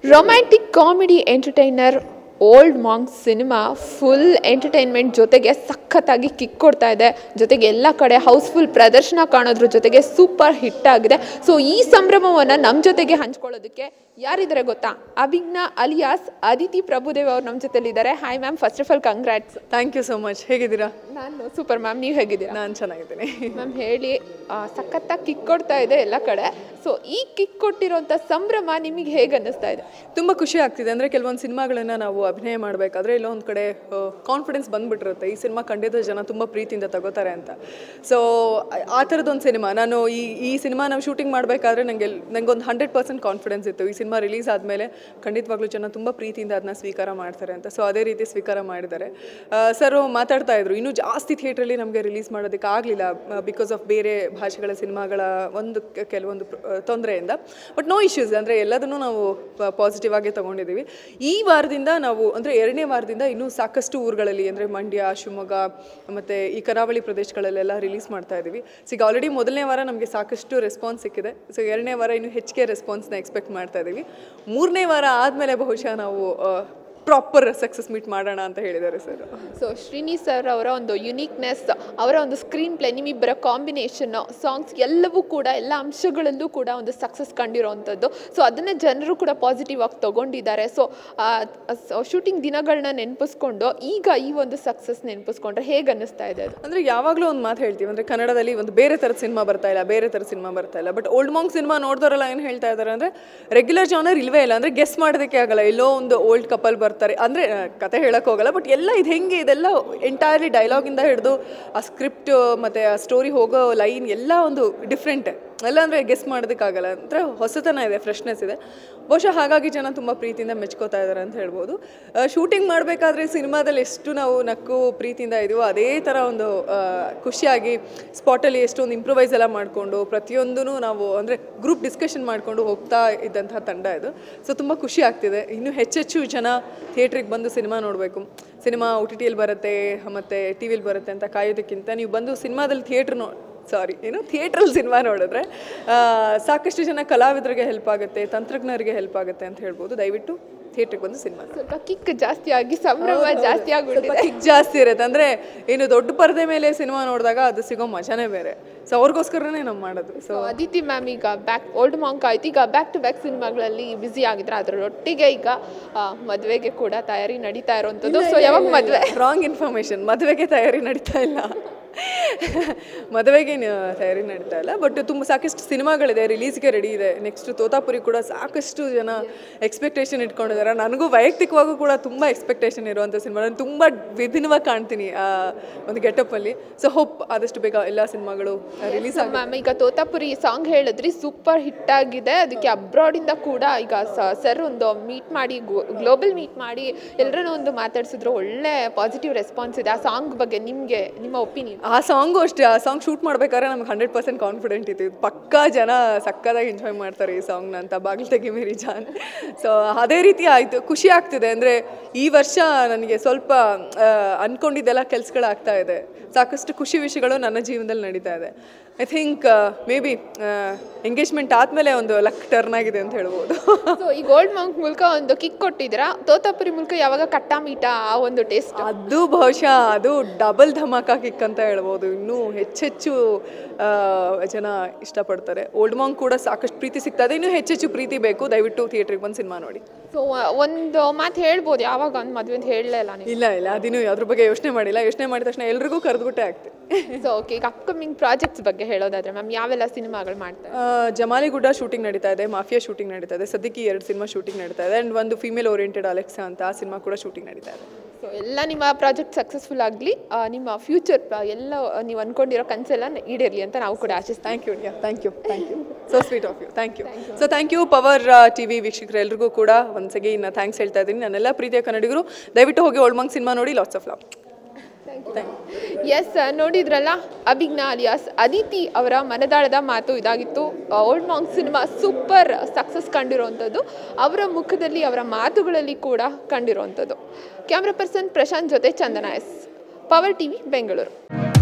romantic comedy entertainer Old ಮಾಂಗ್ cinema full entertainment ಜೊತೆಗೆ ಸಖತ್ತಾಗಿ kick ಕೊಡ್ತಾ ಇದೆ ಜೊತೆಗೆ ಎಲ್ಲ ಕಡೆ ಹೌಸ್ಫುಲ್ ಪ್ರದರ್ಶನ ಕಾಣೋದ್ರ ಜೊತೆಗೆ ಸೂಪರ್ ಹಿಟ್ ಆಗಿದೆ ಸೊ ಈ ಸಂಭ್ರಮವನ್ನು ನಮ್ಮ ಜೊತೆಗೆ ಹಂಚ್ಕೊಳ್ಳೋದಕ್ಕೆ ಯಾರಿದ್ದಾರೆ ಗೊತ್ತಾ ಅಭಿಜ್ಞಾ ಅಲಿಯಾಸ್ ಅದಿತಿ ಪ್ರಭುದೇವ್ ಅವ್ರು ನಮ್ಮ ಜೊತೆಲಿದ್ದಾರೆ hi ma'am first of all congrats thank you so much ಹೇಗಿದ್ದೀರಾ ನಾನು ಸೂಪರ್ ಮ್ಯಾಮ್ ನೀವು ಹೇಗಿದ್ದೀರಾ ನಾನು ಚೆನ್ನಾಗಿದ್ದೀನಿ ಮ್ಯಾಮ್ ಹೇಳಿ ಆ, ಸಖತ್ತಾಗಿ ಕಿಕ್ ಕೊಡ್ತಾ ಇದೆ ಎಲ್ಲ ಕಡೆ ಸೊ ಈ ಕಿಕ್ ಕೊಟ್ಟಿರೋಂಥ ಸಂಭ್ರಮ ನಿಮಗೆ ಹೇಗೆ ಅನ್ನಿಸ್ತಾ ಇದೆ ತುಂಬ ಖುಷಿ ಆಗ್ತಿದೆ ಅಂದರೆ ಕೆಲವೊಂದು ಸಿನಿಮಾಗಳನ್ನು ನಾವು ಅಭಿನಯ ಮಾಡಬೇಕಾದ್ರೆ ಇಲ್ಲೊಂದು ಕಡೆ ಕಾನ್ಫಿಡೆನ್ಸ್ ಬಂದ್ಬಿಟ್ಟಿರುತ್ತೆ ಈ ಸಿನಿಮಾ ಖಂಡಿತ ಜನ ತುಂಬ ಪ್ರೀತಿಯಿಂದ ತಗೋತಾರೆ ಅಂತ ಸೊ ಆ ಥರದೊಂದು ಸಿನಿಮಾ ನಾನು ಈ ಈ ಸಿನಿಮಾ ನಾವು ಶೂಟಿಂಗ್ ಮಾಡಬೇಕಾದ್ರೆ ನನಗೆ ನನಗೊಂದು ಹಂಡ್ರೆಡ್ ಪರ್ಸೆಂಟ್ ಕಾನ್ಫಿಡೆನ್ಸ್ ಇತ್ತು ಈ ಸಿನಿಮಾ ರಿಲೀಸ್ ಆದಮೇಲೆ ಖಂಡಿತವಾಗ್ಲೂ ಜನ ತುಂಬ ಪ್ರೀತಿಯಿಂದ ಅದನ್ನ ಸ್ವೀಕಾರ ಮಾಡ್ತಾರೆ ಅಂತ ಸೊ ಅದೇ ರೀತಿ ಸ್ವೀಕಾರ ಮಾಡಿದ್ದಾರೆ ಸರ್ ಮಾತಾಡ್ತಾ ಇದ್ರು ಇನ್ನೂ ಜಾಸ್ತಿ ಥಿಯೇಟ್ರಲ್ಲಿ ನಮಗೆ ರಿಲೀಸ್ ಮಾಡೋದಕ್ಕೆ ಆಗಲಿಲ್ಲ ಬಿಕಾಸ್ ಆಫ್ ಬೇರೆ ಭಾಷೆಗಳ ಸಿನಿಮಾಗಳ ಒಂದು ಕೆ- ಕೆಲವೊಂದು ಪ್ರ- ತೊಂದರೆಯಿಂದ ಬಟ್ ನೋ ಇಶ್ಯೂಸ್ ಅಂದರೆ ಎಲ್ಲದನ್ನೂ ನಾವು ಪಾಸಿಟಿವ್ ಆಗಿ ತೊಗೊಂಡಿದ್ದೀವಿ ಈ ವಾರದಿಂದ ನಾವು ಅಂದರೆ ಎರಡನೇ ವಾರದಿಂದ ಇನ್ನೂ ಸಾಕಷ್ಟು ಊರುಗಳಲ್ಲಿ ಅಂದರೆ ಮಂಡ್ಯ ಶಿವಮೊಗ್ಗ ಮತ್ತು ಈ ಕರಾವಳಿ ಪ್ರದೇಶಗಳಲ್ಲೆಲ್ಲ ರಿಲೀಸ್ ಮಾಡ್ತಾ ಇದ್ದೀವಿ ಸೊ ಈಗ ಆಲ್ರೆಡಿ ಮೊದಲನೇ ವಾರ ನಮಗೆ ಸಾಕಷ್ಟು ರೆಸ್ಪಾನ್ಸ್ ಸಿಕ್ಕಿದೆ ಸೊ ಎರಡನೇ ವಾರ ಇನ್ನೂ ಹೆಚ್ಚಿಗೆ ರೆಸ್ಪಾನ್ಸ್ನ ಎಕ್ಸ್ಪೆಕ್ಟ್ ಮಾಡ್ತಾ ಇದ್ದೀವಿ ಮೂರನೇ ವಾರ ಆದಮೇಲೆ ಬಹುಶಃ ನಾವು ಪ್ರಾಪರ್ ಸಕ್ಸಸ್ ಮೀಟ್ ಮಾಡೋಣ ಅಂತ ಹೇಳಿದ್ದಾರೆ ಸರ್ ಸೊ ಶ್ರೀನಿ ಸರ್ ಅವರ ಒಂದು ಯುನೀಕ್ನೆಸ್ ಅವರ ಒಂದು ಸ್ಕ್ರೀನ್ ಪ್ಲೇ ನಿಮ್ಮಿಬ್ಬರ ಕಾಂಬಿನೇಷನ್ ಸಾಂಗ್ಸ್ ಎಲ್ಲವೂ ಕೂಡ ಎಲ್ಲ ಅಂಶಗಳಲ್ಲೂ ಕೂಡ ಒಂದು ಸಕ್ಸಸ್ ಕಂಡಿರೋವಂಥದ್ದು ಸೊ ಅದನ್ನು ಜನರು ಕೂಡ ಪಾಸಿಟಿವ್ ಆಗಿ ತಗೊಂಡಿದ್ದಾರೆ ಸೊ ಶೂಟಿಂಗ್ ದಿನಗಳನ್ನ ನೆನಪಿಸ್ಕೊಂಡು ಈಗ ಈ ಒಂದು ಸಕ್ಸಸ್ ನೆನಪಿಸ್ಕೊಂಡ್ರೆ ಹೇಗೆ ಅನ್ನಿಸ್ತಾ ಇದೆ ಅದು ಅಂದರೆ ಯಾವಾಗಲೂ ಒಂದು ಮಾತು ಹೇಳ್ತೀವಿ ಅಂದರೆ ಕನ್ನಡದಲ್ಲಿ ಒಂದು ಬೇರೆ ಥರದ ಸಿನಿಮಾ ಬರ್ತಾ ಇಲ್ಲ ಬೇರೆ ಥರದ ಸಿನಿಮಾ ಬರ್ತಾ ಇಲ್ಲ ಬಟ್ ಓಲ್ಡ್ ಮಾಂಗ್ ಸಿನಿಮಾ ನೋಡಿದವರೆಲ್ಲ ಏನು ಹೇಳ್ತಾ ಇದ್ದಾರೆ ಅಂದರೆ ರೆಗ್ಯುಲರ್ ಜಾನರ್ ಇಲ್ವೇ ಇಲ್ಲ ಅಂದರೆ ಗೆಸ್ ಮಾಡೋದಕ್ಕೆ ಆಗಲ್ಲ ಎಲ್ಲೋ ಒಂದು ಓಲ್ಡ್ ಕಪಲ್ ಬರ್ತಾರೆ ಅಂದರೆ ಕತೆ ಹೇಳಕ್ಕೆ ಹೋಗಲ್ಲ ಬಟ್ ಎಲ್ಲ ಇದು ಹೆಂಗೆ ಇದೆಲ್ಲ ಎಂಟೈರ್ಲಿ ಡೈಲಾಗಿಂದ ಹಿಡಿದು ಆ ಸ್ಕ್ರಿಪ್ಟ್ ಮತ್ತು ಆ ಸ್ಟೋರಿ ಹೋಗೋ ಲೈನ್ ಎಲ್ಲ ಒಂದು ಡಿಫ್ರೆಂಟ್ ಎಲ್ಲ ಅಂದರೆ ಗೆಸ್ ಮಾಡೋದಕ್ಕಾಗಲ್ಲ ಅಂದರೆ ಹೊಸತನ ಇದೆ ಫ್ರೆಶ್ನೆಸ್ ಇದೆ ಬಹುಶಃ ಹಾಗಾಗಿ ಜನ ತುಂಬ ಪ್ರೀತಿಯಿಂದ ಮೆಚ್ಕೋತಾ ಇದ್ದಾರೆ ಅಂತ ಹೇಳ್ಬೋದು ಶೂಟಿಂಗ್ ಮಾಡಬೇಕಾದ್ರೆ ಸಿನಿಮಾದಲ್ಲಿ ಎಷ್ಟು ನಾವು ನಕ್ಕು ಪ್ರೀತಿಯಿಂದ ಇದೀವೋ ಅದೇ ಥರ ಒಂದು ಆ, ಖುಷಿಯಾಗಿ ಸ್ಪಾಟಲ್ಲಿ ಎಷ್ಟೊಂದು ಇಂಪ್ರೂವೈಸ್ ಎಲ್ಲ ಮಾಡಿಕೊಂಡು ಪ್ರತಿಯೊಂದೂ ನಾವು ಅಂದರೆ ಗ್ರೂಪ್ ಡಿಸ್ಕಷನ್ ಮಾಡಿಕೊಂಡು ಹೋಗ್ತಾ ಇದ್ದಂತಹ ತಂಡ ಇದು ಸೊ ತುಂಬ ಖುಷಿ ಆಗ್ತಿದೆ ಇನ್ನೂ ಹೆಚ್ಚೆಚ್ಚು ಜನ ಥಿಯೇಟ್ರಿಗೆ ಬಂದು ಸಿನಿಮಾ ನೋಡಬೇಕು ಸಿನಿಮಾ ಒ ಟಿ ಟಿಯಲ್ಲಿ ಬರುತ್ತೆ ಮತ್ತು ಟಿ ವಿಲಿ ಬರುತ್ತೆ ಅಂತ ಕಾಯೋದಕ್ಕಿಂತ ನೀವು ಬಂದು ಸಿನಿಮಾದಲ್ಲಿ ಥಿಯೇಟ್ರ್ ನೋ ಸಾರಿ ಏನು ಥಿಯೇಟ್ರಲ್ಲಿ ಸಿನಿಮಾ ನೋಡಿದ್ರೆ ಆ, ಸಾಕಷ್ಟು ಜನ ಕಲಾವಿದರಿಗೆ ಹೆಲ್ಪ್ ಆಗುತ್ತೆ ತಂತ್ರಜ್ಞರಿಗೆ ಹೆಲ್ಪ್ ಆಗುತ್ತೆ ಅಂತ ಹೇಳ್ಬೋದು ದಯವಿಟ್ಟು ಥಿಯೇಟ್ರಿಗೆ ಬಂದು ಸಿನಿಮಾ ನೋಡಿ ಸ್ವಲ್ಪ ಕಿಕ್ ಜಾಸ್ತಿ ಆಗಿ ಸಂಭ್ರಮ ಜಾಸ್ತಿ ಸ್ವಲ್ಪ ಆಗ್ಬಿಟ್ಟಿದೆ ಕಿಕ್ ಜಾಸ್ತಿ ಇರುತ್ತೆ ಅಂದರೆ ಏನು ದೊಡ್ಡ ಪರದೆ ಮೇಲೆ ಸಿನಿಮಾ ನೋಡಿದಾಗ ಅದು ಸಿಗೋ ಮಜಾನೇ ಬೇರೆ ಸೊ ಅವ್ರಿಗೋಸ್ಕರನೇ ನಾವು ಮಾಡೋದು ಸೊ ಸೊ ಅದಿತಿ ಮ್ಯಾಮ್ ಈಗ ಬ್ಯಾಕ್ ಓಲ್ಡ್ ಮಾಂಕ್ ಆಯ್ತು ಈಗ ಬ್ಯಾಕ್ ಟು ಬ್ಯಾಕ್ ಸಿನಿಮಾಗಳಲ್ಲಿ ಬ್ಯುಸಿ ಆಗಿದ್ರೆ ಅದರೊಟ್ಟಿಗೆ ಈಗ ಆ, ಮದ್ವೆಗೆ ಕೂಡ ತಯಾರಿ ನಡೀತಾ ಇರೋವಂಥದ್ದು ಸೊ ಯಾವಾಗ ಮದ್ವೆ ರಾಂಗ್ ಇನ್ಫಾರ್ಮೇಷನ್ ಮದುವೆಗೆ ತಯಾರಿ ನಡೀತಾ ಇಲ್ಲ ಮದುವೆಗೆ ನ- ತಯಾರಿ ನಡೀತಾ ಇಲ್ಲ ಬಟ್ ತುಂಬ ಸಾಕಷ್ಟು ಸಿನಿಮಾಗಳಿದೆ ರಿಲೀಸ್ಗೆ ರೆಡಿ ಇದೆ ನೆಕ್ಸ್ಟ್ ತೋತಾಪುರಿ ಕೂಡ ಸಾಕಷ್ಟು ಜನ ಎಕ್ಸ್ಪೆಕ್ಟೇಷನ್ ಇಟ್ಕೊಂಡಿದ್ದಾರೆ ನನಗೂ ವೈಯಕ್ತಿಕವಾಗೂ ಕೂಡ ತುಂಬ ಎಕ್ಸ್ಪೆಕ್ಟೇಷನ್ ಇರುವಂಥ ಸಿನಿಮಾ ನಾನು ತುಂಬ ವಿಭಿನ್ನವಾಗಿ ಕಾಣ್ತೀನಿ ಆ ಒಂದು ಗೆಟಪ್ಪಲ್ಲಿ ಸೊ ಹೋಪ್ ಆದಷ್ಟು ಬೇಗ ಎಲ್ಲ ಸಿನಿಮಾಗಳು ರಿಲೀಸ್ ಆಗಿ ಮ್ಯಾಮ್ ಈಗ ತೋತಾಪುರಿ ಸಾಂಗ್ ಹೇಳಿದ್ರಿ ಸೂಪರ್ ಹಿಟ್ ಆಗಿದೆ ಅದಕ್ಕೆ ಅಬ್ರಾಡಿಂದ ಕೂಡ ಈಗ ಸರ್ ಒಂದು ಮೀಟ್ ಮಾಡಿ ಗ್ಲೋಬಲ್ ಮೀಟ್ ಮಾಡಿ ಎಲ್ಲರನ್ನೂ ಒಂದು ಮಾತಾಡ್ಸಿದ್ರು ಒಳ್ಳೆ ಪಾಸಿಟಿವ್ ರೆಸ್ಪಾನ್ಸ್ ಇದೆ ಆ ಸಾಂಗ್ ಬಗ್ಗೆ ನಿಮಗೆ ನಿಮ್ಮ ಒಪಿನಿಯನ್ ಆ ಸಾಂಗು ಅಷ್ಟೇ ಆ ಸಾಂಗ್ ಶೂಟ್ ಮಾಡ್ಬೇಕಾದ್ರೆ ನಮ್ಗೆ ಹಂಡ್ರೆಡ್ ಪರ್ಸೆಂಟ್ ಕಾನ್ಫಿಡೆಂಟ್ ಇತ್ತು ಇದು ಪಕ್ಕಾ ಜನ ಸಕ್ಕದಾಗಿ ಎಂಜಾಯ್ ಮಾಡ್ತಾರೆ ಈ ಸಾಂಗ್ನ ಅಂತ ಬಾಗಿಲು ತೆಗಿ ಮೇರಿ ಜಾನ್ ಸೊ ಅದೇ ರೀತಿ ಆಯಿತು ಖುಷಿ ಆಗ್ತಿದೆ ಅಂದರೆ ಈ ವರ್ಷ ನನಗೆ ಸ್ವಲ್ಪ ಆ, ಅನ್ಕೊಂಡಿದ್ದೆಲ್ಲ ಕೆಲಸಗಳಾಗ್ತಾ ಇದೆ ಸಾಕಷ್ಟು ಖುಷಿ ವಿಷಯಗಳು ನನ್ನ ಜೀವನದಲ್ಲಿ ನಡೀತಾ ಇದೆ I think maybe engagement ಆದಮೇಲೆ ಒಂದು ಲಕ್ ಟರ್ನ್ ಆಗಿದೆ ಅಂತ ಹೇಳ್ಬೋದು ಸೊ ಈ ಗೋಲ್ಡ್ ಮಾಂಕ್ ಮೂಲಕ ಒಂದು ಕಿಕ್ ಕೊಟ್ಟಿದ್ದೀರಾ ತೋತಾಪುರಿ ಮೂಲಕ ಯಾವಾಗ ಕಟ್ಟ ಮೀಟ ಆ ಒಂದು ಟೇಸ್ಟ್ ಅದು ಬಹುಶಃ ಅದು ಡಬಲ್ ಧಮಾಕ ಕಿಕ್ ಅಂತ ಹೇಳ್ಬೋದು ಇನ್ನೂ ಹೆಚ್ಚೆಚ್ಚು ಆ, ಜನ ಇಷ್ಟಪಡ್ತಾರೆ ಓಲ್ಡ್ ಮಾಂಗ್ ಕೂಡ ಸಾಕಷ್ಟು ಪ್ರೀತಿ ಸಿಗ್ತಾ ಇದೆ ಇನ್ನೂ ಹೆಚ್ಚೆಚ್ಚು ಪ್ರೀತಿ ಬೇಕು ದಯವಿಟ್ಟು ಥಿಯೇಟ್ರಿಗೆ ಬಂದು ಸಿನಿಮಾ ನೋಡಿ ಸೊ ಒಂದು ಮಾತು ಹೇಳ್ಬೋದು ಯಾವಾಗ ಒಂದು ಮದುವೆ ಅಂತ ಹೇಳಲೇ ಇಲ್ಲ ನೀವು ಇಲ್ಲ ಇಲ್ಲ ಅದಿನ್ನೂ ಅದ್ರ ಬಗ್ಗೆ ಯೋಚನೆ ಮಾಡಿಲ್ಲ ಯೋಚನೆ ಮಾಡಿದ ತಕ್ಷಣ ಎಲ್ರಿಗೂ ಕರೆದ್ಬಿಟ್ಟೆ ಆಗ್ತದೆ ಸೊ ಓಕೆ ಈಗ ಅಪ್ಕಮಿಂಗ್ ಪ್ರಾಜೆಕ್ಟ್ಸ್ ಬಗ್ಗೆ ಹೇಳೋದಾದ್ರೆ ಮ್ಯಾಮ್ ಯಾವೆಲ್ಲ ಸಿನಿಮಾಗಳು ಮಾಡ್ತಾರೆ ಆ, ಜಮಾಲಿಗುಡ್ಡ ಶೂಟಿಂಗ್ ನಡೀತಾ ಇದೆ ಮಾಫಿಯಾ ಶೂಟಿಂಗ್ ನಡೀತಾ ಇದೆ ಸದ್ಯಕ್ಕೆ ಈ ಎರಡು ಸಿನಿಮಾ ಶೂಟಿಂಗ್ ನಡೀತಾ ಇದೆ ಆ್ಯಂಡ್ ಒಂದು ಫೀಮೇಲ್ ಓರಿಯೆಂಟೆಡ್ ಅಲೆಕ್ಸಾ ಅಂತ ಆ ಸಿನಿಮಾ ಕೂಡ ಶೂಟಿಂಗ್ ನಡೀತಾ ಇದೆ ಸೊ ಎಲ್ಲ ನಿಮ್ಮ ಪ್ರಾಜೆಕ್ಟ್ ಸಕ್ಸಸ್ಫುಲ್ ಆಗಲಿ ನಿಮ್ಮ ಫ್ಯೂಚರ್ ಎಲ್ಲ ನೀವು ಅಂದ್ಕೊಂಡಿರೋ ಕನಸೆಲ್ಲ ಈಡೇರಲಿ ಅಂತ ನಾವು ಕೂಡ ಆಶಿಸ್ತೀವಿ thank you thank you thank you so sweet of you thank you so thank you Power T V ವೀಕ್ಷಕರೆಲ್ಲರಿಗೂ ಕೂಡ ಒಂದ್ಸಗೆ ಇನ್ನು ಥ್ಯಾಂಕ್ಸ್ ಹೇಳ್ತಾ ಇದ್ದೀನಿ ನನ್ನೆಲ್ಲ ಪ್ರೀತಿಯ ಕನ್ನಡಿಗರು ದಯವಿಟ್ಟು ಹೋಗಿ ಓಲ್ಮಂಗ್ ಸಿನಿಮಾ ನೋಡಿ ಲಾಟ್ಸ್ ಆಫ್ ಲವ್ ಎಸ್ ನೋಡಿದ್ರಲ್ಲ ಅಭಿಜ್ಞಾ ಅಲಿಯಾಸ್ ಅದಿತಿ ಅವರ ಮನದಾಳದ ಮಾತು ಇದಾಗಿತ್ತು ಓಲ್ಡ್ ಮಾಂಗ್ ಸಿನಿಮಾ ಸೂಪರ್ ಸಕ್ಸಸ್ ಕಂಡಿರುವಂಥದ್ದು ಅವರ ಮುಖದಲ್ಲಿ ಅವರ ಮಾತುಗಳಲ್ಲಿ ಕೂಡ ಕಂಡಿರುವಂಥದ್ದು ಕ್ಯಾಮ್ರಾ ಪರ್ಸನ್ ಪ್ರಶಾಂತ್ ಜೊತೆ Chandana S Power TV Bengaluru